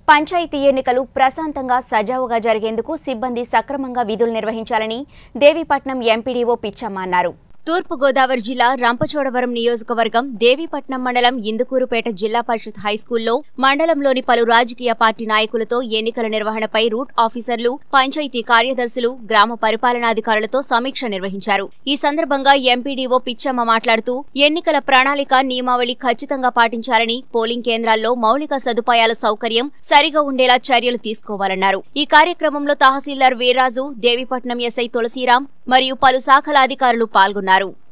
పంచాయతీ ఎన్నికలు ప్రశాంతంగా సజావుగా జరిగేందుకు సిబ్బంది సక్రమంగా విధులు నిర్వహించాలని దేవీపట్నం ఎంపీడీఓ పిచ్చమ్మ అన్నారు తూర్పుగోదావరి జిల్లా రంపచోడవరం నియోజకవర్గం దేవీపట్నం మండలం ఇందుకూరుపేట జిల్లా పరిషత్ హైస్కూల్లో మండలంలోని పలు రాజకీయ పార్టీ నాయకులతో ఎన్నికల నిర్వహణపై రూట్ ఆఫీసర్లు పంచాయతీ కార్యదర్శులు గ్రామ పరిపాలనాధికారులతో సమీక్ష నిర్వహించారు ఈ సందర్భంగా ఎంపీడీఓ పిచ్చమ్మ మాట్లాడుతూ ఎన్నికల ప్రణాళిక నియమావళి ఖచ్చితంగా పాటించాలని పోలింగ్ కేంద్రాల్లో మౌలిక సదుపాయాల సౌకర్యం సరిగా ఉండేలా చర్యలు తీసుకోవాలన్నారు ఈ కార్యక్రమంలో తహసీల్దార్ వీర్రాజు దేవీపట్నం ఎస్ఐ తులసీరాం మరియు పలు శాఖల అధికారులు పాల్గొన్నారు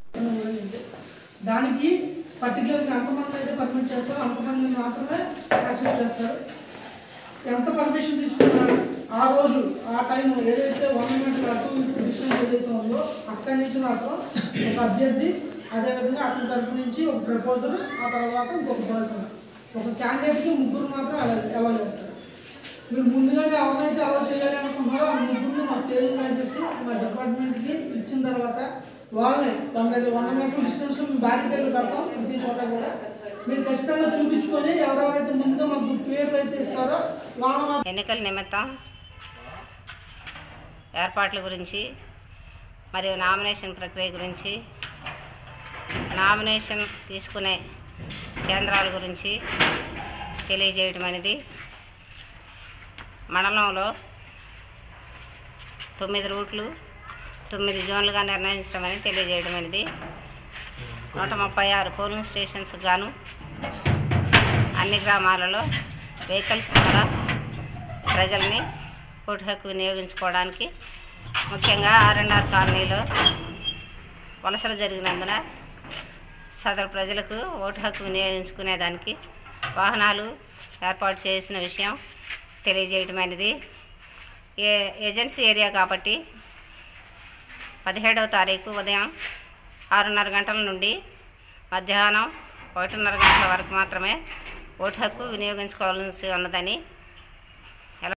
దానికి పర్టికులర్గా ఎంతమంది అయితే పర్మిట్ చేస్తారో అంతమందిని మాత్రమే యాక్సెప్ట్ చేస్తారు ఎంత పర్మిషన్ తీసుకున్నా ఆ రోజు ఆ టైం ఏదైతే వన్ మినిట్ అటు డిస్టెన్స్ ఏదైతే ఉందో అక్కడి నుంచి మాత్రం ఒక అభ్యర్థి అదేవిధంగా అతని తరపు నుంచి ఒక ప్రపోజల్ ఆ తర్వాత ఇంకొక పర్సన్ ఒక క్యాండిడేట్కి ముగ్గురు మాత్రం అలా అలా చేస్తారు మీరు ముందుగానే ఎవరైతే అలా చేయాలి అనుకుంటున్నారో ఆ ముగ్గురు మా పేర్లు రాసేసి మా డిపార్ట్మెంట్కి ఇచ్చిన తర్వాత వాళ్ళని వంద వంద మీటర్ డిస్టెన్స్లో మేము బ్యారికేడ్లు పెడతాం ప్రతి చోట కూడా మీరు ఖచ్చితంగా చూపించుకొని ఎవరెవరైతే ముందుగా మాకు పేర్లు అయితే ఇస్తారో వాళ్ళ మాత్రం ఎన్నికల నిమిత్తం ఏర్పాట్ల గురించి మరియు నామినేషన్ ప్రక్రియ గురించి నామినేషన్ తీసుకునే కేంద్రాల గురించి తెలియజేయడం అనేది మండలంలో తొమ్మిది రూట్లు తొమ్మిది జోన్లుగా నిర్ణయించడం అని తెలియజేయడం అనేది నూట ముప్పై ఆరు పోలింగ్ స్టేషన్స్ గాను అన్ని గ్రామాలలో వెహికల్స్ ద్వారా ప్రజల్ని ఓటు హక్కు వినియోగించుకోవడానికి ముఖ్యంగా ఆర్ఎన్ఆర్ కాలనీలో వలసలు జరిగినందున సదరు ప్రజలకు ఓటు హక్కు వినియోగించుకునేదానికి వాహనాలు ఏర్పాటు చేసిన విషయం తెలియజేయటమైనది ఏ ఏజెన్సీ ఏరియా కాబట్టి పదిహేడవ తారీఖు ఉదయం ఆరున్నర గంటల నుండి మధ్యాహ్నం ఒకటిన్నర గంటల వరకు మాత్రమే ఓటు హక్కు వినియోగించుకోవాల్సి ఉన్నదని